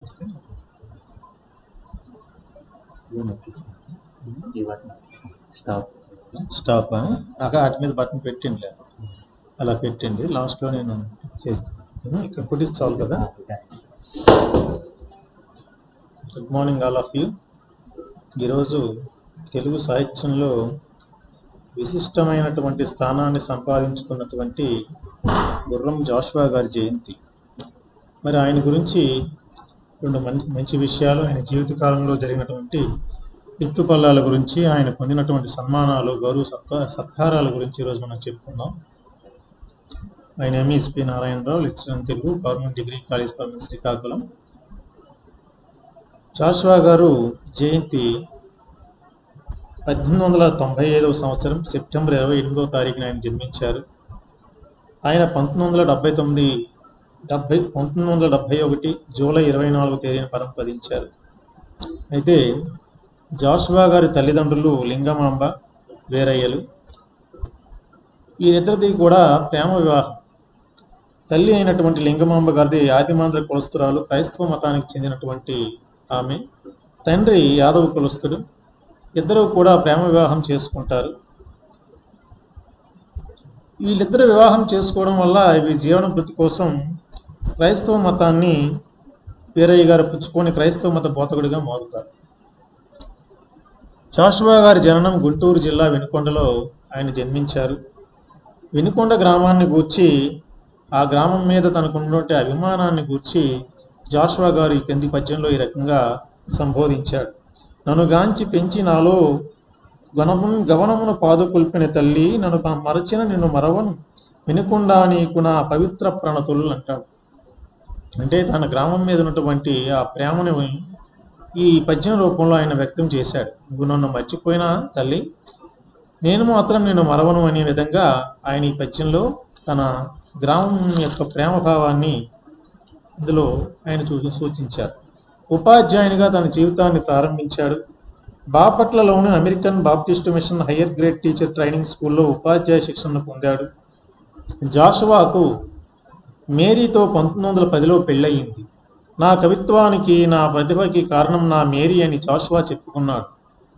వస్తే ఇది నొక్కేస్తాను. ఈ బటన్ నొక్కేస్తాను. స్టాప్ స్టాప్ అక్కడ వాటి మీద బటన్ పెట్టండి లేదు అలా పెట్టండి లాస్ట్లో నేను చేస్తాను ఇక్కడ పుట్టిస్తే చాలు కదా good morning all of you ఈరోజు తెలుగు సాహిత్యంలో విశిష్టమైనటువంటి స్థానాన్ని సంపాదించుకున్నటువంటి గుర్రం జాషువా గారి జయంతి మరి ఆయన గురించి రెండు మంచి మంచి విషయాలు ఆయన జీవితకాలంలో జరిగినటువంటి ఎత్తుపల్లాల గురించి ఆయన పొందినటువంటి సన్మానాలు గౌరవ సత్తా సత్కారాల గురించి ఈరోజు మనం చెప్పుకుందాం ఆయన ఎంఈస్ P Narayanarao lecturer in Telugu government degree college for Srikakulam Jashuva గారు జయంతి పద్దెనిమిది వందల తొంభై ఐదవ సంవత్సరం సెప్టెంబర్ ఇరవై ఎనిమిదవ తారీఖున ఆయన జన్మించారు ఆయన పంతొమ్మిది వందల డెబ్బై తొమ్మిది డెబ్బై పంతొమ్మిది వందల డెబ్బై ఒకటి జూలై ఇరవై నాలుగు తేదీన పరంపదించారు అయితే జాషువా గారి తల్లిదండ్రులు లింగమాంబ వీరయ్యలు వీరిద్దరిది కూడా ప్రేమ వివాహం తల్లి అయినటువంటి లింగమాంబ గారిది ఆదిమాంధ్ర కులస్తురాలు క్రైస్తవ మతానికి చెందినటువంటి ఆమె తండ్రి యాదవ కులస్తుడు ఇద్దరు కూడా ప్రేమ వివాహం చేసుకుంటారు వీళ్ళిద్దరు వివాహం చేసుకోవడం వల్ల వీరి జీవన వృత్తి కోసం క్రైస్తవ మతాన్ని వీరయ్య గారు పుచ్చుకొని క్రైస్తవ మత బోధకుడిగా మారుతారు జాషువా గారి జననం గుంటూరు జిల్లా వినుకొండలో ఆయన జన్మించారు వినుకొండ గ్రామాన్ని గూర్చి ఆ గ్రామం మీద తనకున్నటువంటి అభిమానాన్ని గూర్చి జాషువా గారు ఈ కింది పద్యంలో ఈ రకంగా సంబోధించాడు నన్ను గాంచి పెంచి నాలో గణము గవనమును పాదుకొల్పిన తల్లి నన్ను ప- మరచిన నిన్ను మరవను వినుకుండా నీకు నా పవిత్ర ప్రణతులు అంటాడు అంటే తన గ్రామం మీద ఉన్నటువంటి ఆ ప్రేమను ఈ పద్యం రూపంలో ఆయన వ్యక్తం చేశాడు నువ్వు నన్ను మర్చిపోయినా తల్లి నేను మాత్రం నేను మరవను అనే విధంగా ఆయన ఈ పద్యంలో తన గ్రామం యొక్క ప్రేమ భావాన్ని ఇందులో ఆయన చూ సూచించారు ఉపాధ్యాయునిగా తన జీవితాన్ని ప్రారంభించాడు బాపట్లలోని American Baptist mission higher grade teacher training స్కూల్లో ఉపాధ్యాయ శిక్షణ పొందాడు జాషువాకు మేరీతో పంతొమ్మిది వందల పదిలో పెళ్ళయింది నా కవిత్వానికి నా ప్రతిభకి కారణం నా మేరీ అని జాషువా చెప్పుకున్నాడు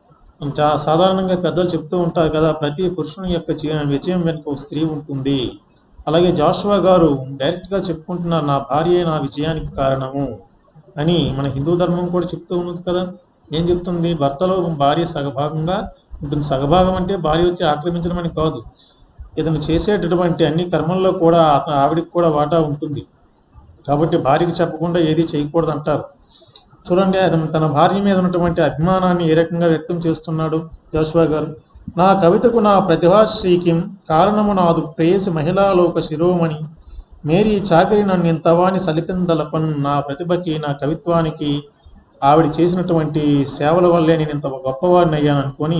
చా సాధారణంగా పెద్దలు చెప్తూ ఉంటారు కదా ప్రతి పురుషుని యొక్క జీ- విజయం వెనుక ఒక స్త్రీ ఉంటుంది అలాగే జాషువా గారు డైరెక్ట్గా చెప్పుకుంటున్నారు నా భార్య నా విజయానికి కారణము అని మన హిందూ ధర్మం కూడా చెప్తూ ఉన్నది కదా ఏం చెప్తుంది భర్తలో భార్య సగభాగంగా ఉంటుంది సగభాగం అంటే భార్య వచ్చి ఆక్రమించడం అని కాదు ఇతను చేసేటటువంటి అన్ని కర్మల్లో కూడా అత- ఆవిడికి కూడా వాటా ఉంటుంది కాబట్టి భార్యకి చెప్పకుండా ఏది చేయకూడదు అంటారు చూడండి అతను తన భార్య మీద ఉన్నటువంటి అభిమానాన్ని ఏ రకంగా వ్యక్తం చేస్తున్నాడు జోష్వా గారు నా కవితకు నా ప్రతిభాశ్రీకిం కారణము నాదు ప్రేయసి మహిళాలోక శిరోమణి మేరీ చాకరి నన్ను ఇంతవాని సలిపిందలపన్ నా ప్రతిభకి నా కవిత్వానికి ఆవిడ చేసినటువంటి సేవల వల్లే నేను ఇంత గొప్పవాడిని అయ్యాను అనుకొని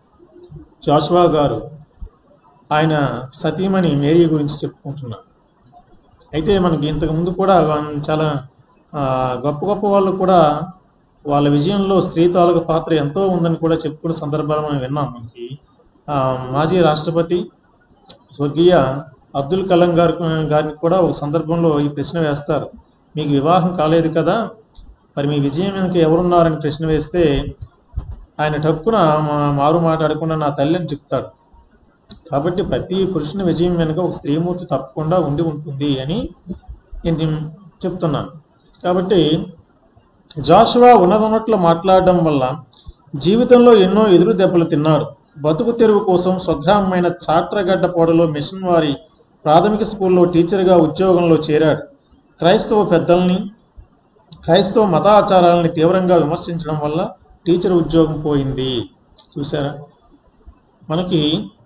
జాషువా గారు ఆయన సతీమణి మేరీ గురించి చెప్పుకుంటున్నారు అయితే మనకి ఇంతకు ముందు కూడా చాలా ఆ, గొప్ప గొప్ప వాళ్ళు కూడా వాళ్ళ విజయంలో స్త్రీ తాలూకు పాత్ర ఎంతో ఉందని కూడా చెప్పుకునే సందర్భాలు మనం విన్నాం మనకి ఆ, మాజీ రాష్ట్రపతి స్వర్గీయ అబ్దుల్ కలాం గారు గారిని కూడా ఒక సందర్భంలో ఈ ప్రశ్న వేస్తారు మీకు వివాహం కాలేదు కదా మరి మీ విజయం వెనుక ఎవరున్నారని ప్రశ్న వేస్తే ఆయన టక్కున మా- మారు మాట్లాడకుండా నా తల్లి అని చెప్తాడు కాబట్టి ప్రతి పురుషుని విజయం వెనుక ఒక స్త్రీమూర్తి తప్పకుండా ఉండి ఉంటుంది అని నేను చెప్తున్నాను కాబట్టి జాషువా ఉన్నదన్నట్లు మాట్లాడడం వల్ల జీవితంలో ఎన్నో ఎదురు దెబ్బలు తిన్నాడు బతుకు తెరువు కోసం స్వగ్రామమైన చాట్రగడ్డ పోడలో మిషన్ వారి ప్రాథమిక స్కూల్లో టీచర్గా ఉద్యోగంలో చేరాడు క్రైస్తవ పెద్దల్ని క్రైస్తవ మతాచారాలని తీవ్రంగా విమర్శించడం వల్ల టీచర్ ఉద్యోగం పోయింది చూసారా మనకి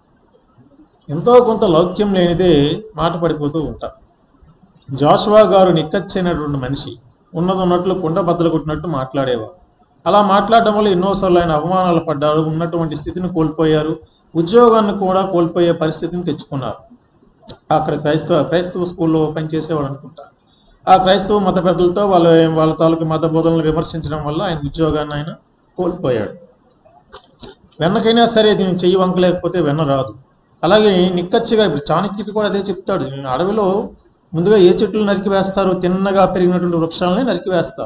ఎంతో కొంత లౌక్యం లేనిదే మాట పడిపోతూ ఉంటాం జాషువా గారు నిక్కచ్చైనటువంటి మనిషి ఉన్నది ఉన్నట్లు కుండ బద్దలు కొట్టినట్టు మాట్లాడేవారు అలా మాట్లాడడం వల్ల ఎన్నోసార్లు ఆయన అవమానాలు పడ్డారు ఉన్నటువంటి స్థితిని కోల్పోయారు ఉద్యోగాన్ని కూడా కోల్పోయే పరిస్థితిని తెచ్చుకున్నారు అక్కడ క్రైస్తవ క్రైస్తవ స్కూల్లో పనిచేసేవాడు అనుకుంటా ఆ క్రైస్తవ మత పెద్దలతో వాళ్ళ వాళ్ళ తాలూకు మత బోధనలు విమర్శించడం వల్ల ఆయన ఉద్యోగాన్ని ఆయన కోల్పోయాడు వెన్నకైనా సరే దీన్ని చెయ్యి వంక లేకపోతే వెన్న రాదు అలాగే నిక్కచ్చిగా ఇప్పుడు చాణక్యుడు కూడా అదే చెప్తాడు అడవిలో ముందుగా ఏ చెట్లు నరికి వేస్తారు తిన్నగా పెరిగినటువంటి వృక్షాలని నరికి వేస్తారు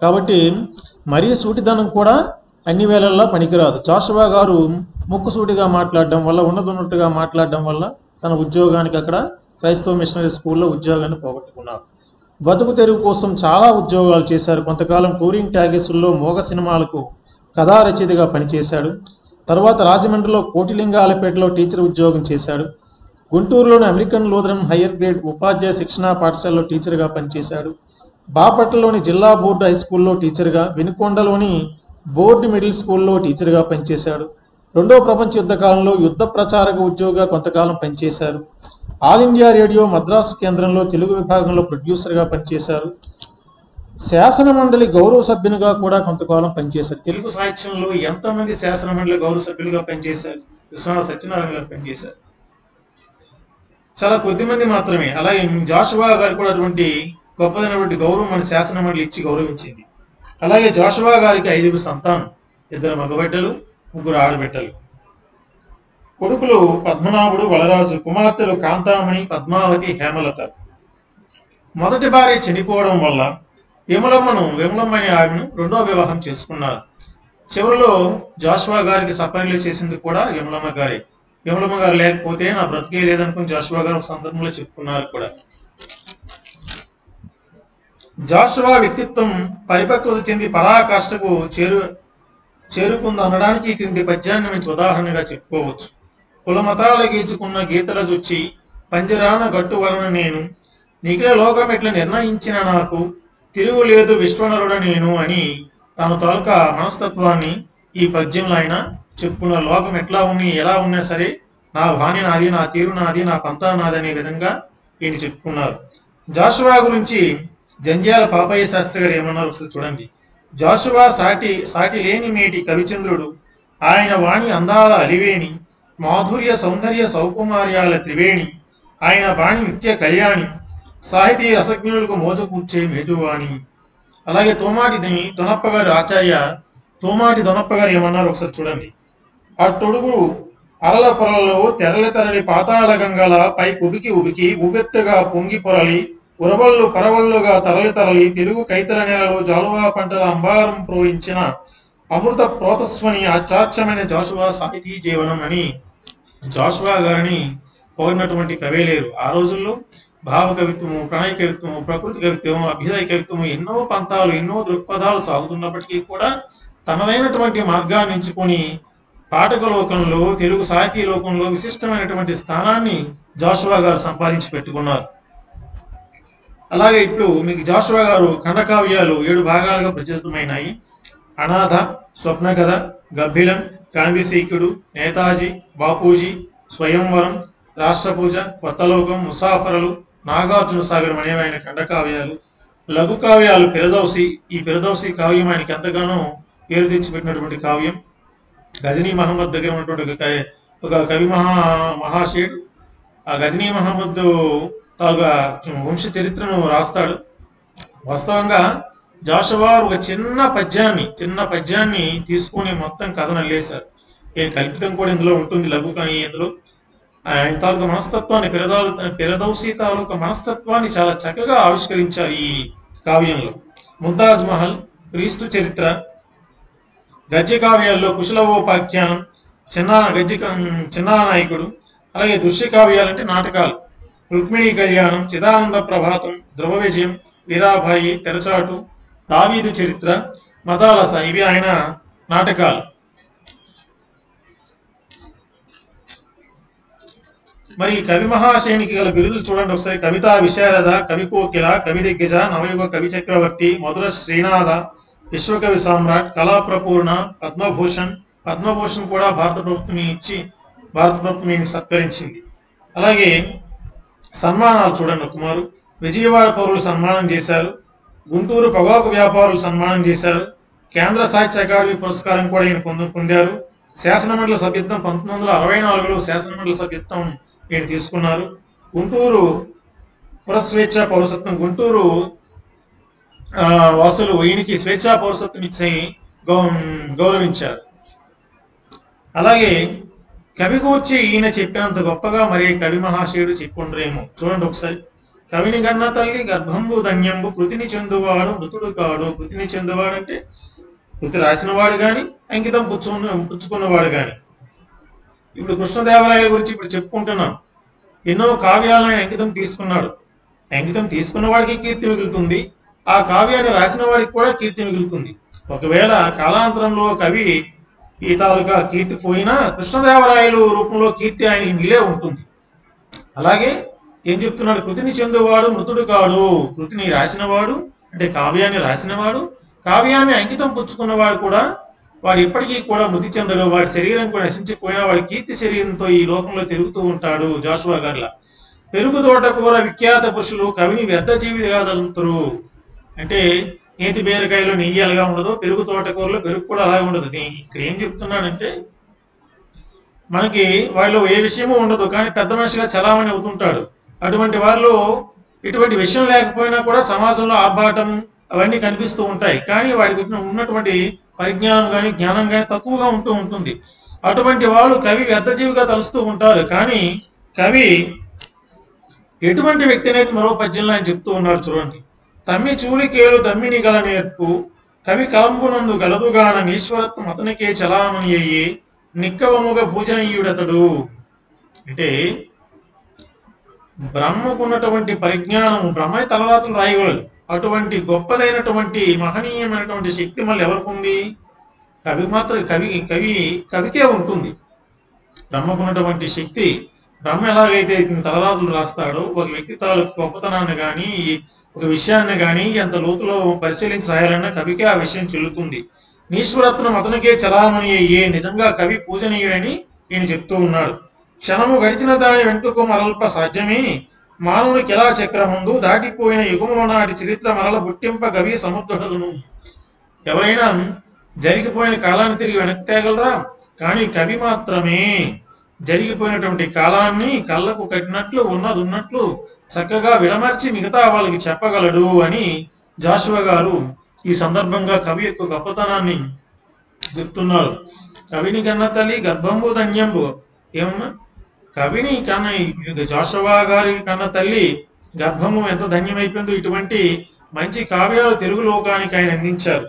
కాబట్టి మరీ సూటిదనం కూడా అన్ని వేళల్లో పనికిరాదు జాషువా గారు ముక్కుసూటిగా మాట్లాడడం వల్ల ఉన్నదున్నట్టుగా మాట్లాడడం వల్ల తన ఉద్యోగానికి అక్కడ క్రైస్తవ మిషనరీ స్కూల్లో ఉద్యోగాన్ని పోగొట్టుకున్నారు బతుకు తెరువు కోసం చాలా ఉద్యోగాలు చేశారు కొంతకాలం టూరింగ్ ట్యాగీసుల్లో మోగ సినిమాలకు కథా రచయితగా పనిచేశాడు తర్వాత రాజమండ్రిలో కోటిలింగాలపేటలో టీచర్ ఉద్యోగం చేశాడు గుంటూరులోని అమెరికన్ లూథరన్ హయ్యర్ గ్రేడ్ ఉపాధ్యాయ శిక్షణా పాఠశాలలో టీచర్గా పనిచేశాడు బాపట్లలోని జిల్లా బోర్డు హై స్కూల్లో టీచర్గా వినుకొండలోని బోర్డు మిడిల్ స్కూల్లో టీచర్గా పనిచేశాడు రెండో ప్రపంచ యుద్ధ కాలంలో యుద్ధ ప్రచారక ఉద్యోగిగా కొంతకాలం పనిచేశారు ఆల్ ఇండియా రేడియో మద్రాసు కేంద్రంలో తెలుగు విభాగంలో ప్రొడ్యూసర్గా పనిచేశారు శాసన మండలి గౌరవ సభ్యునిగా కూడా కొంతకాలం పనిచేశారు తెలుగు సాహిత్యంలో ఎంతమంది శాసన మండలి గౌరవ సభ్యులుగా పనిచేశారు విశ్వనాథ సత్యనారాయణ గారు పనిచేశారు చాలా కొద్ది మంది మాత్రమే అలాగే జాషువా గారు కూడా అటువంటి గొప్పదైనటువంటి గౌరవం మన శాసన మండలి ఇచ్చి గౌరవించింది అలాగే జాషువా గారికి ఐదుగురు సంతానం ఇద్దరు మగబిడ్డలు ముగ్గురు ఆడబిడ్డలు కొడుకులు పద్మనాభుడు వలరాజు కుమార్తెలు కాంతామణి పద్మావతి హేమలత మొదటి భార్య చనిపోవడం వల్ల విమలమ్మను విమలమ్మ అనే ఆమెను రెండో వివాహం చేసుకున్నారు చివరిలో జాషువా గారికి సపర్యలు చేసింది కూడా విమలమ్మ గారే విమలమ్మ గారు లేకపోతే నా బ్రతికే లేదనుకుని జాషువా గారు ఒక సందర్భంలో చెప్పుకున్నారు కూడా జాషువా వ్యక్తిత్వం పరిపక్వత చెంది పరాకాష్ఠకు చేరు చేరుకుంది అనడానికి ఈ క్రింది పద్యాన్ని మంచి ఉదాహరణగా చెప్పుకోవచ్చు కులమతాల గీచుకున్న గీతల చుచ్చి పంజరాన గట్టు వలన నేను నిఖిల లోకం ఎట్లా నిర్ణయించిన నాకు తిరుగులేదు విశ్వనరుడ నేను అని తన తాలూకా మనస్తత్వాన్ని ఈ పద్యంలో ఆయన చెప్పుకున్న లోకం ఎట్లా ఉన్ని ఎలా ఉన్నా సరే నా వాణి నాది నా తీరు నాది నా పంతా నాది అనే విధంగా ఈయన చెప్పుకున్నారు జాషువా గురించి జంధ్యాల పాపయ్య శాస్త్రి గారు ఏమన్నారు ఒకసారి చూడండి జాషువా సాటి సాటి లేని మేటి కవిచంద్రుడు ఆయన వాణి అందాల అలివేణి మాధుర్య సౌందర్య సౌకుమార్యాల త్రివేణి ఆయన బాణి నిత్య కళ్యాణి సాహితీ రసజ్ఞులకు మోజకూర్చే మేజువాణి అలాగే తోమాటి ది- దొనప్ప గారు ఆచార్య తోమాటి దొనప్ప గారు ఏమన్నారు ఒకసారి చూడండి ఆ తొడుగు అరల పొరలలో తెరలి తెరలి పాతాళ గంగల పై కుబికి ఉబికి ఉబెత్తుగా పొంగి పొరలి ఉరవళ్ళు పరవళ్ళుగా తరలి తరలి తెలుగు కైతల నేలలో జాలువా పంటల అంబారం ప్రోయించిన అమృత ప్రోతస్వని ఆచార్యమైన జాషువా సాహితీ జీవనం అని జాషువా గారిని పొగిడినటువంటి కవే లేరు ఆ రోజుల్లో భావ కవిత్వము ప్రణయ కవిత్వము ప్రకృతి కవిత్వము అభ్యుదయ కవిత్వము ఎన్నో పంతాలు ఎన్నో దృక్పథాలు సాగుతున్నప్పటికీ కూడా తనదైనటువంటి మార్గాన్ని ఎంచుకొని పాఠక లోకంలో తెలుగు సాహితీ లోకంలో విశిష్టమైనటువంటి స్థానాన్ని జాషువా గారు సంపాదించి పెట్టుకున్నారు అలాగే ఇప్పుడు మీకు జాషువా గారు ఖండకావ్యాలు ఏడు భాగాలుగా ప్రచురితమైనాయి అనాథ స్వప్నకథ గబ్బిలం గాంధీసీకుడు నేతాజీ బాపూజీ స్వయంవరం రాష్ట్రపూజ కొత్తలోకం ముసాఫరులు నాగార్జున సాగరం అనేవి ఆయన ఖండకావ్యాలు లఘు కావ్యాలు పిరదౌసి ఈ పిరదౌసి కావ్యం ఆయనకి ఎంతగానో పేరు తెచ్చిపెట్టినటువంటి కావ్యం గజనీ మహమ్మద్ దగ్గర ఉన్నటువంటి ఒక కవి- ఒక కవి మహా మహాశయుడు ఆ గజనీ మహమ్మద్ తాలూకా వంశ చరిత్రను రాస్తాడు వాస్తవంగా జాషవారు ఒక చిన్న పద్యాన్ని చిన్న పద్యాన్ని తీసుకొని మొత్తం కథను అల్లేశారు ఏ కల్పితం కూడా ఇందులో ఉంటుంది లఘు కానీ ఇందులో ఆయన తాలూకా మనస్తత్వాన్ని పిరదాలు పిరదౌసి తాలూకా మనస్తత్వాన్ని చాలా చక్కగా ఆవిష్కరించారు ఈ కావ్యంలో ముంతాజ్ మహల్ క్రీస్తు చరిత్ర గద్య కావ్యాల్లో కుశలవోపాఖ్యానం చిన్న గద్య చిన్నా నాయకుడు అలాగే దృశ్య కావ్యాలంటే నాటకాలు రుక్మిణీ కళ్యాణం చిదానంద ప్రభాతం ధ్రువ విజయం వీరాభాయి తెరచాటు దావీదు చరిత్ర మదాలస ఇవి ఆయన నాటకాలు మరి కవి మహాశయునికి గల బిరుదులు చూడండి ఒకసారి కవితా విశారద కవి కోకిల కవి దిగ్గజ నవయుగ కవి చక్రవర్తి మధుర శ్రీనాథ విశ్వకవి సామ్రాట్ కళా ప్రపూర్ణ పద్మభూషణ్ పద్మభూషణ్ కూడా భారత ప్రభుత్వం ఇచ్చి భారత ప్రభుత్వం ఈయన్ని సత్కరించింది అలాగే సన్మానాలు చూడండి కుమారు విజయవాడ పౌరులు సన్మానం చేశారు గుంటూరు పొగాకు వ్యాపారులు సన్మానం చేశారు కేంద్ర సాహిత్య అకాడమీ పురస్కారం కూడా ఈయన పొందు పొందారు శాసనమండలి సభ్యత్వం పంతొమ్మిది వందల అరవై నాలుగులో శాసనమండలి సభ్యత్వం ఈయన తీసుకున్నారు గుంటూరు పురస్వేచ్ఛ పౌరసత్వం గుంటూరు ఆ, వాసులు ఈయనకి స్వేచ్ఛా పౌరసత్వం ఇచ్చి గౌ- గౌరవించారు అలాగే కవి గూర్చి ఈయన చెప్పినంత గొప్పగా మరి కవి మహాశయుడు చెప్పుండ్రేమో చూడండి ఒకసారి కవిని గన్న తల్లి గర్భంబు ధన్యంబు కృతిని చెందువాడు మృతుడు కాడు కృతిని చెందువాడు అంటే కృతి రాసినవాడు గాని అంకితం పుచ్చుకున్న పుచ్చుకున్నవాడు గాని ఇప్పుడు కృష్ణదేవరాయల గురించి ఇప్పుడు చెప్పుకుంటున్నాం ఎన్నో కావ్యాలను ఆయన అంకితం తీసుకున్నాడు అంకితం తీసుకున్న వాడికి కీర్తి మిగులుతుంది ఆ కావ్యాన్ని రాసిన వాడికి కూడా కీర్తి మిగులుతుంది ఒకవేళ కాలాంతరంలో కవి ఈ తాలూకా కీర్తి పోయినా కృష్ణదేవరాయలు రూపంలో కీర్తి ఆయనకి మిగిలే ఉంటుంది అలాగే ఏం చెప్తున్నాడు కృతిని చెందువాడు మృతుడు కాడు కృతిని రాసినవాడు అంటే కావ్యాన్ని రాసినవాడు కావ్యాన్ని అంకితం పుచ్చుకున్నవాడు కూడా వాడు ఇప్పటికీ కూడా మృతి చెందడు వాడి శరీరం కూడా నశించిపోయినా వాడి కీర్తి శరీరంతో ఈ లోకంలో తిరుగుతూ ఉంటాడు జాషువా గారిలా పెరుగు తోట కూర విఖ్యాత పురుషులు కవిని వ్యర్థ జీవిగా తలుపుతారు అంటే నేతి బీరకాయలో నెయ్యి ఎలాగా ఉండదు పెరుగు తోటకూరలో పెరుగు కూడా అలాగే ఉండదు నేను ఇక్కడ ఏం చెప్తున్నానంటే మనకి వాళ్ళు ఏ విషయము ఉండదు కానీ పెద్ద మనిషిగా చలామణి అవుతుంటాడు అటువంటి వారిలో ఇటువంటి విషయం లేకపోయినా కూడా సమాజంలో ఆర్భాటం అవన్నీ కనిపిస్తూ ఉంటాయి కానీ వాడికి ఉన్న- ఉన్నటువంటి పరిజ్ఞానం కానీ జ్ఞానం కానీ తక్కువగా ఉంటూ ఉంటుంది అటువంటి వాళ్ళు కవి వ్యర్థజీవిగా తలుస్తూ ఉంటారు కానీ కవి ఎటువంటి వ్యక్తి అనేది మరో పద్యంలో ఆయన చెప్తూ ఉన్నాడు చూడండి తమ్మి చూలికేలు తమ్మిని గల నేర్పు కవి కలంబునందు గలదుగాన ఈశ్వరత్వం అతనికే చలామణి అయ్యి నిక్కవముగ పూజనీయుడతడు అంటే బ్రహ్మకున్నటువంటి పరిజ్ఞానం బ్రహ్మ తలరాతులు రాయగలడు అటువంటి గొప్పదైనటువంటి మహనీయమైనటువంటి శక్తి మళ్ళీ ఎవరికి ఉంది కవి మాత్రం కవి కవి కవికే ఉంటుంది బ్రహ్మకున్నటువంటి శక్తి బ్రహ్మ ఎలాగైతే తలరాతులు రాస్తాడో ఒక వ్యక్తి తాలూకు గొప్పతనాన్ని కానీ ఒక విషయాన్ని కానీ ఎంత లోతులో పరిశీలించి రాయాలన్నా కవికే ఆ విషయం చెల్లుతుంది నీశ్వరత్నం అతనికే చలామణి అయ్యే నిజంగా కవి పూజనీయుడని ఈయన చెప్తూ ఉన్నాడు క్షణము గడిచిన దాని వెంటుకు మరల్ప సాధ్యమే మానవునికి ఎలా చక్రముందు దాటిపోయిన యుగముల నాటి చరిత్ర మరల పుట్టింప గవి సముద్రుడును ఎవరైనా జరిగిపోయిన కాలాన్ని తిరిగి వెనక్కి తేగలరా కానీ కవి మాత్రమే జరిగిపోయినటువంటి కాలాన్ని కళ్ళకు కట్టినట్లు ఉన్నది ఉన్నట్లు చక్కగా విడమర్చి మిగతా వాళ్ళకి చెప్పగలడు అని జాషువా గారు ఈ సందర్భంగా కవి యొక్క గొప్పతనాన్ని చెప్తున్నారు కవిని కన్న తల్లి గర్భంబు ధన్యంబు ఏమమ్మా కవిని కన్న జాషువా గారి కన్న తల్లి గర్భము ఎంత ధన్యమైపోయిందో ఇటువంటి మంచి కావ్యాలు తెలుగు లోకానికి ఆయన అందించారు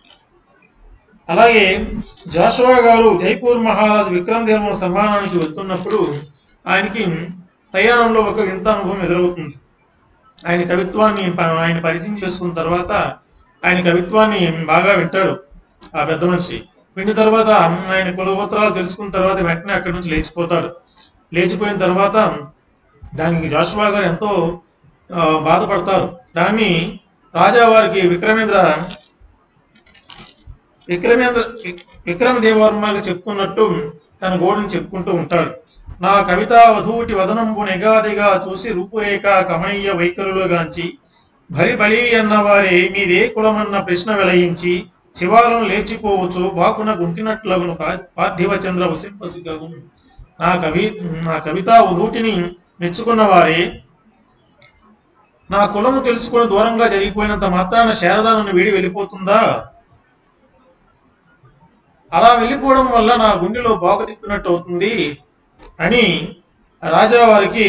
అలాగే జాషువా గారు జైపూర్ మహారాజ్ విక్రమ్ దేవ సన్మానానికి వెళ్తున్నప్పుడు ఆయనకి ప్రయాణంలో ఒక వింత అనుభవం ఎదురవుతుంది ఆయన కవిత్వాన్ని ప- ఆయన పరిచయం చేసుకున్న తర్వాత ఆయన కవిత్వాన్ని బాగా వింటాడు ఆ పెద్ద మనిషి విన్న తర్వాత ఆయన కులగోత్రాలు తెలుసుకున్న తర్వాత వెంటనే అక్కడి నుంచి లేచిపోతాడు లేచిపోయిన తర్వాత దానికి జాషువా గారు ఎంతో ఆ, బాధపడతారు దాన్ని రాజావారికి విక్రమేంద్ర విక్రమేంద్ర విక్- విక్రమ దేవవర్మకి చెప్పుకున్నట్టు తన గోడుని చెప్పుకుంటూ ఉంటాడు నా కవిత వధూటి వదనంబు నెగాదిగా చూసి రూపురేఖ కమనీయ వైఖరులు గాంచి భరి బలి అన్న వారే మీదే కులమన్న ప్రశ్న వెలయించి శివాలను లేచిపోవచ్చు బాకున గుంకినట్లగును పా- పార్థివ చంద్ర వసింపసిగగును నా కవి నా కవితా ఉధూటిని మెచ్చుకున్న వారే నా కులము తెలుసుకుని దూరంగా జరిగిపోయినంత మాత్రాన శారద నన్ను వీడి వెళ్ళిపోతుందా అలా వెళ్ళిపోవడం వల్ల నా గుండెలో బాగ తిప్పినట్టు అవుతుంది అని రాజావారికి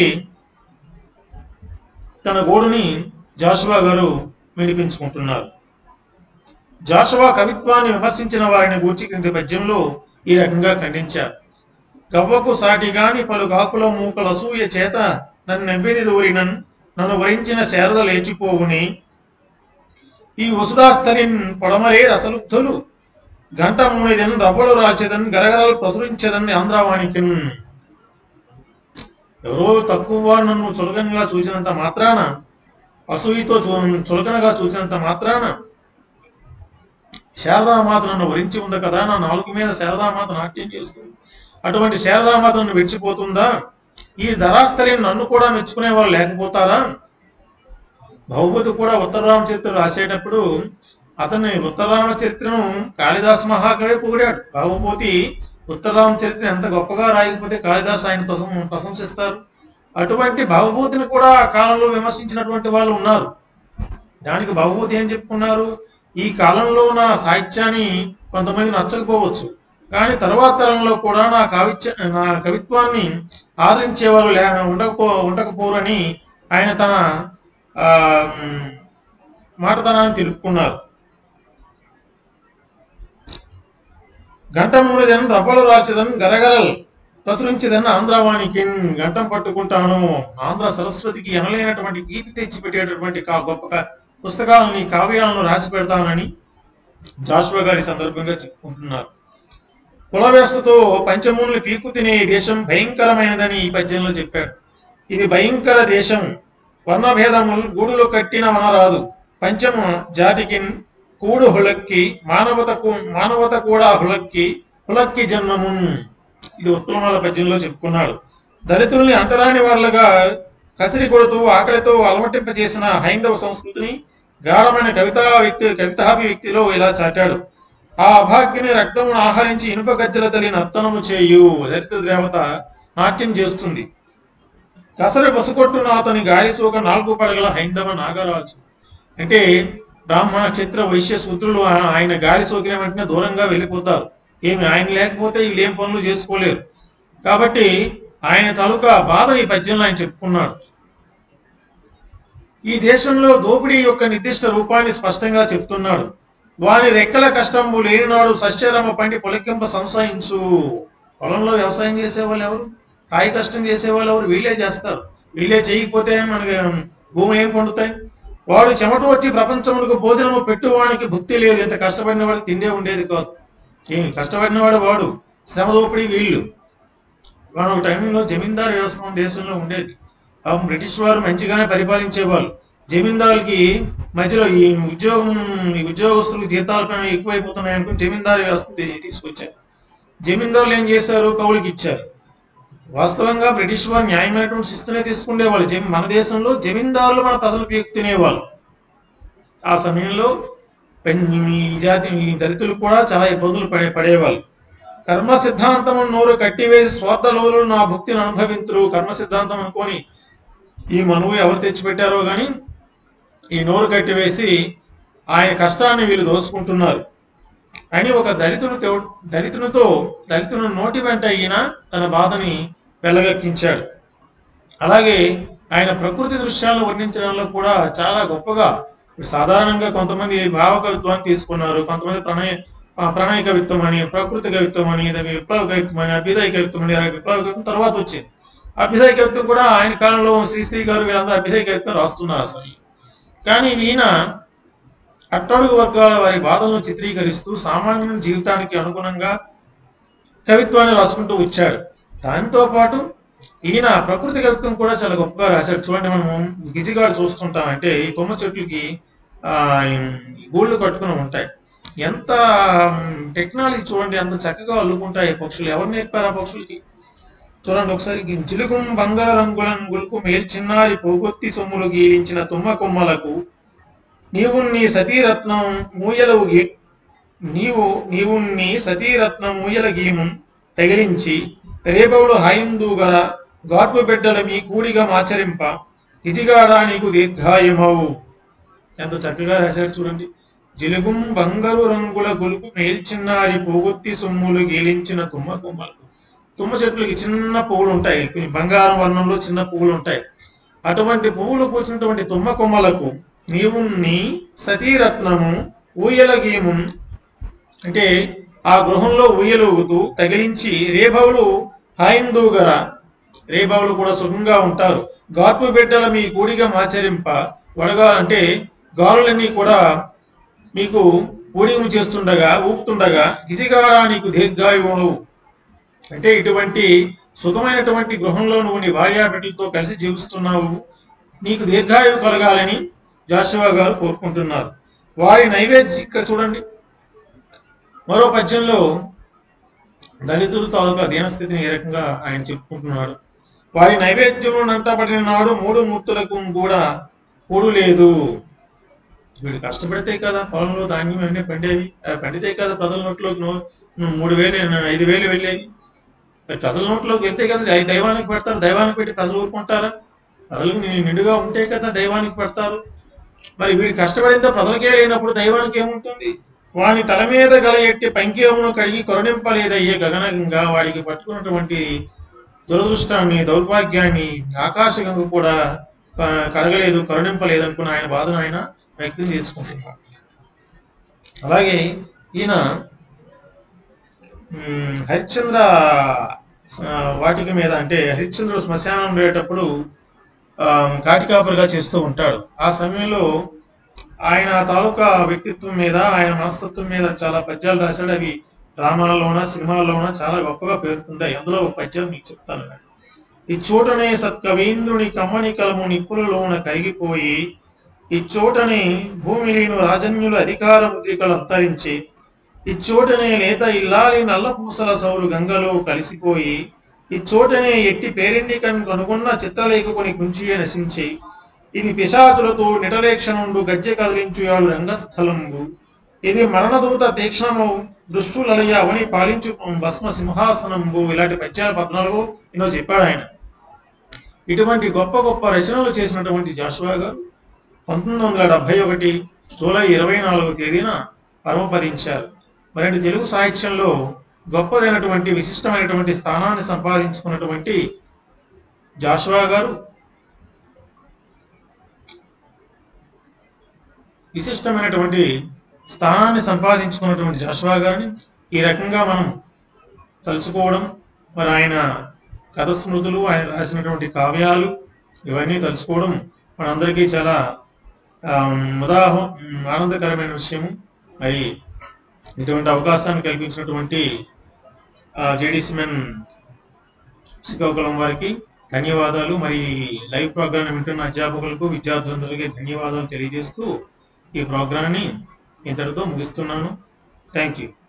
తన గోడుని జాషువా గారు వినిపించుకుంటున్నారు జాషువా కవిత్వాన్ని విమర్శించిన వారిని గూర్చి క్రింది పద్యంలో ఈ రకంగా ఖండించారు గవ్వకు సాటిగాని పలు కాకుల మూకల అసూయ చేత నన్ను నెబ్బేది దూరినన్ నన్ను వరించిన శారద లేచిపోవుని ఈ వసుదాస్తరిన్ పొడమరే రసలుబ్ధులు గంట మూడిదన్ రవ్వడు రాల్చెదన్ గరగరలు ప్రచురించదని ఆంధ్రవాణికిన్ ఎవరో తక్కువ వారు నన్ను చులకనగా చూసినంత మాత్రాన అసూయతో చూ- చులకనగా చూసినంత మాత్రాన శారదామాత నన్ను వరించి ఉంది కదా నా నాలుగు మీద శారదామాత నాట్యం చేస్తుంది అటువంటి శారదామాత నన్ను విడిచిపోతుందా ఈ ధరాస్థలిని నన్ను కూడా మెచ్చుకునే వాళ్ళు లేకపోతారా భౌభూతి కూడా ఉత్తర రామచరిత్ర రాసేటప్పుడు అతని ఉత్తర రామచరిత్రను కాళిదాస్ మహాకవి పొగిడాడు భౌభూతి ఉత్తర రామచరిత్ర ఎంత గొప్పగా రాయకపోతే కాళిదాస్ ఆయన ప్రశం ప్రశంసిస్తారు అటువంటి భవభూతిని కూడా ఆ కాలంలో విమర్శించినటువంటి వాళ్ళు ఉన్నారు దానికి భవభూతి ఏం చెప్పుకున్నారు ఈ కాలంలో నా సాహిత్యాన్ని కొంతమంది నచ్చకపోవచ్చు కానీ తర్వాత తరంలో కూడా నా కవిత్య నా కవిత్వాన్ని ఆదరించేవారు లే ఉండకపో ఉండకపోరని ఆయన తన ఆ, మ్, మాటతనాన్ని తెలుపుకున్నారు గంటముడిదన్ దప్పలు రాల్చదన్ గరగరల్ ప్రచురించదన్ ఆంధ్రవాణికి గంటం పట్టుకుంటాను ఆంధ్ర సరస్వతికి ఎనలేనటువంటి గీతి తెచ్చిపెట్టేటటువంటి కా గొప్ప క- పుస్తకాలని కావ్యాలను రాసి పెడతానని జాషువా గారి సందర్భంగా చెప్పుకుంటున్నారు కుల వ్యవస్థతో పంచమూనులు పీకు తినే ఈ దేశం భయంకరమైనదని ఈ పద్యంలో చెప్పాడు ఇది భయంకర దేశం వర్ణభేదములు గూడులో కట్టిన వనరాదు పంచమ జాతికి కూడు హులక్కి మానవతకు మానవత కూడా హులక్కి హులక్కి జన్మము ఇది ఉత్తమాల పద్యంలో చెప్పుకున్నాడు దళితుల్ని అంటరాని వాళ్ళగా కసిరి కొడుతూ ఆకలితో అలమటింపజేసిన హైందవ సంస్కృతిని గాఢమైన కవితా వ్యక్తి కవితాభి వ్యక్తిలో ఇలా చాటాడు ఆ అభాగ్యుని రక్తమును ఆహరించి ఇనుప గజ్జల తల్లి నర్తనము చేయు దళిత దేవత నాట్యం చేస్తుంది కసరి బసుకొట్టున అతని గాలి సోక నాలుగు పడగల హైందవ నాగరాజు అంటే బ్రాహ్మణ క్షేత్ర వైశ్య సూత్రులు ఆ- ఆయన గాలి సోకిన వెంటనే దూరంగా వెళ్ళిపోతారు ఏమి ఆయన లేకపోతే వీళ్ళు ఏం పనులు చేసుకోలేరు కాబట్టి ఆయన తాలూకా బాధ ఈ పద్యంలో ఆయన చెప్పుకున్నాడు ఈ దేశంలో దోపిడీ యొక్క నిర్దిష్ట రూపాన్ని స్పష్టంగా చెప్తున్నాడు వాని రెక్కల కష్టంబు లేనినాడు సస్యరమ పండి పొలకింప సంసాయించు పొలంలో వ్యవసాయం చేసేవాళ్ళు ఎవరు కాయ కష్టం చేసేవాళ్ళు ఎవరు వీళ్ళే చేస్తారు వీళ్ళే చేయకపోతే మనకి భూములు ఏం పండుతాయి వాడు చెమట వచ్చి ప్రపంచములకు భోజనము పెట్టువానికి భుక్తి లేదు ఇంత కష్టపడిన వాడికి తిండే ఉండేది కాదు ఏం కష్టపడిన వాడు వాడు శ్రమ దోపిడీ వీళ్ళు వాడు ఒక టైంలో జమీందారు వ్యవస్థ మన దేశంలో ఉండేది పాపం బ్రిటిష్ వారు మంచిగానే పరిపాలించేవాళ్ళు జమీందారులకి మధ్యలో ఈ ఉద్యోగం ఈ ఉద్యోగస్తులకు జీతాలు పైన ఎక్కువైపోతున్నాయి అనుకుని జమీందారు వ్యవస్థ తీ- తీసుకొచ్చారు జమీందారులు ఏం చేశారు కౌలుకి ఇచ్చారు వాస్తవంగా బ్రిటిష్ వారు న్యాయమైనటువంటి శిస్తునే తీసుకునేవాళ్ళు జమీ మన దేశంలో జమీందారులు మన ప్రజలు పీకు తినేవాళ్ళు ఆ సమయంలో పెన్- ఈ జాతి ఈ దళితులు కూడా చాలా ఇబ్బందులు పడే పడేవాళ్ళు కర్మ సిద్ధాంతం నోరు కట్టివేసి స్వార్థలోలు నా భక్తిని అనుభవింతురు కర్మ సిద్ధాంతం అనుకొని ఈ మనువు ఎవరు తెచ్చిపెట్టారో గాని ఈ నోరు కట్టివేసి ఆయన కష్టాన్ని వీళ్ళు దోచుకుంటున్నారు అని ఒక దళితుడు తెవ్- దళితునితో దళితుని నోటి వెంట ఈయన తన బాధని వెళ్ళగక్కించాడు అలాగే ఆయన ప్రకృతి దృశ్యాలను వర్ణించడంలో కూడా చాలా గొప్పగా ఇప్పుడు సాధారణంగా కొంతమంది భావ కవిత్వాన్ని తీసుకున్నారు కొంతమంది ప్రణయ ఆ, ప్రణయ కవిత్వం అని ప్రకృతి కవిత్వం అని ఇది విప్లవ కవిత్వం అని అభ్యుదయ కవిత్వం అని ఇలా విప్లవ కవిత్వం తర్వాత వచ్చింది అభ్యుదయ కవిత్వం కూడా ఆయన కాలంలో శ్రీశ్రీ గారు వీళ్ళందరూ అభ్యుదయ కవిత్వం రాస్తున్నారు అసలు కానీ ఈయన అట్టడుగు వర్గాల వారి బాధలను చిత్రీకరిస్తూ సామాన్య జీవితానికి అనుగుణంగా కవిత్వాన్ని రాసుకుంటూ వచ్చాడు దాంతో పాటు ఈయన ప్రకృతి కవిత్వం కూడా చాలా గొప్పగా రాశాడు చూడండి మనం గిజిగాడు చూస్తుంటాం అంటే ఈ తుమ్మ చెట్లకి ఆ ఈ గూళ్ళు కట్టుకుని ఉంటాయి ఎంత టెక్నాలజీ చూడండి అంత చక్కగా అల్లుకుంటాయి ఈ పక్షులు ఎవరు నేర్పారు ఆ పక్షులకి చూడండి ఒకసారి గి- జిలుగుం బంగార రంగుల గులుకు మేల్చిన్నారి పోగొత్తి సొమ్ములు గీలించిన తుమ్మ కొమ్మలకు నీవు నీ సతీరత్నం మూయలవు గి- నీవు నీవు నీ సతీరత్నం మూయల గీము తగిలించి రేపవుడు హాయిందుగర ఘాటు బిడ్డల మీ కూడిగా మాచరింప ఇదిగాడా నీకు దీర్ఘాయుమవు ఎంత చక్కగా రాశాడు చూడండి జిలుగుం బంగారు రంగుల గొలుపు మేల్చిన్నారి పోగొత్తి సొమ్ములు గీలించిన తుమ్మ కొమ్మలకు తుమ్మ చెట్లకి చిన్న పువ్వులు ఉంటాయి కొంచెం బంగారం వర్ణంలో చిన్న పువ్వులు ఉంటాయి అటువంటి పువ్వులు పూసినటువంటి తుమ్మ కొమ్మలకు నీవు నీ సతీరత్నము ఊయల గీము అంటే ఆ గృహంలో ఊయలుగుతూ తగిలించి రేభవులు హాయిందుగర రేభవులు కూడా సుఖంగా ఉంటారు గార్పు బిడ్డల మీ కూడిగా మాచరింప వడగా అంటే గాలులన్నీ కూడా మీకు ఊడిగము చేస్తుండగా ఊపుతుండగా గిజిగాడా నీకు దీర్ఘాయువు అంటే ఇటువంటి సుఖమైనటువంటి గృహంలో నువ్వు నీ భార్యా బిడ్డలతో కలిసి జీవిస్తున్నావు నీకు దీర్ఘాయువు కలగాలని జాషువా గారు కోరుకుంటున్నారు వారి నైవేద్యం ఇక్కడ చూడండి మరో పద్యంలో దళితులు తాలూకా దీనస్థితిని ఏ రకంగా ఆయన చెప్పుకుంటున్నాడు వారి నైవేద్యము నంటబడిన నాడు మూడు మూర్తులకు కూడా కూడు లేదు వీడు కష్టపడితే కదా పొలంలో ధాన్యం అన్నీ పండేవి ఆ పండితే కదా ప్రజల నోట్లోకి నో- మూడు వేలు ఐదు వేలు వెళ్ళేవి మరి ప్రజల నోట్లోకి వెళ్తే కదా దై- దైవానికి పెడతారు దైవానికి పెట్టి ప్రజలు ఊరుకుంటారా ప్రజలకు ని- నిండుగా ఉంటే కదా దైవానికి పెడతారు మరి వీడు కష్టపడిందో ప్రజలకే లేనప్పుడు దైవానికి ఏముంటుంది వాని తల మీద గల ఎట్టి పంకియమును కడిగి కరుణింపలేదయ్యే గగనంగా వాడికి పట్టుకున్నటువంటి దురదృష్టాన్ని దౌర్భాగ్యాన్ని ఆకాశగంగ కూడా క- కడగలేదు కరుణింపలేదు అనుకున్న ఆయన బాధను ఆయన వ్యక్తం చేసుకుంటున్నారు అలాగే ఈయన మ్, హరిశ్చంద్ర ఆ, వాటిక మీద అంటే హరిశ్చంద్రుడు శ్మశానం ఉండేటప్పుడు ఆ, కాటికాపరిగా చేస్తూ ఉంటాడు ఆ సమయంలో ఆయన తాలూకా వ్యక్తిత్వం మీద ఆయన మనస్తత్వం మీద చాలా పద్యాలు రాశాడు అవి డ్రామాల్లోన సినిమాల్లోన చాలా గొప్పగా పేరుకుంటాయి అందులో ఒక పద్యం మీకు చెప్తాను వినండి. ఈ చోటనే సత్కవీంద్రుని కమ్మని కలము నిప్పులలోన కరిగిపోయి ఈ చోటనే భూమిలీను రాజన్యుల అధికార ముద్రికలు అంతరించి ఈ చోటనే లేత ఇల్లాలి నల్ల పూసల సౌరు గంగలో కలిసిపోయి ఈ చోటనే ఎట్టి పేరెండి కనుగొన్న చిత్రలేఖకుని కుంచియ నశించి ఇది పిశాచులతో నిటలేక్షణుండు గజ్జె కదిలించుయాడు రంగస్థలంబు ఇది మరణదూత తీక్షణము దుష్టులలయ అవని పాలించు భస్మ సింహాసనంబు ఇలాంటి పద్యాల పద్నాలుగు ఎన్నో చెప్పాడు ఆయన ఇటువంటి గొప్ప గొప్ప రచనలు చేసినటువంటి జాషువా గారు పంతొమ్మిది వందల డెబ్బై ఒకటి జూలై ఇరవై నాలుగు తేదీన పరమపదించారు మరండి తెలుగు సాహిత్యంలో గొప్పదైనటువంటి విశిష్టమైనటువంటి స్థానాన్ని సంపాదించుకున్నటువంటి జాషువా గారు విశిష్టమైనటువంటి స్థానాన్ని సంపాదించుకున్నటువంటి జాషువా గారిని ఈ రకంగా మనం తలుచుకోవడం మరి ఆయన కథ స్మృతులు ఆయన రాసినటువంటి కావ్యాలు ఇవన్నీ తలుచుకోవడం మనందరికీ చాలా ఉదాహ ఆనందకరమైన విషయము మరి ఇటువంటి అవకాశాన్ని కల్పించినటువంటి జేడీసీ మెన్ శ్రీకాకుళం వారికి ధన్యవాదాలు మరి లైవ్ ప్రోగ్రామ్ వింటున్న అధ్యాపకులకు విద్యార్థులందరికీ ధన్యవాదాలు తెలియజేస్తూ ఈ ప్రోగ్రాన్ని ఇంతటితో ముగిస్తున్నాను థ్యాంక్ యూ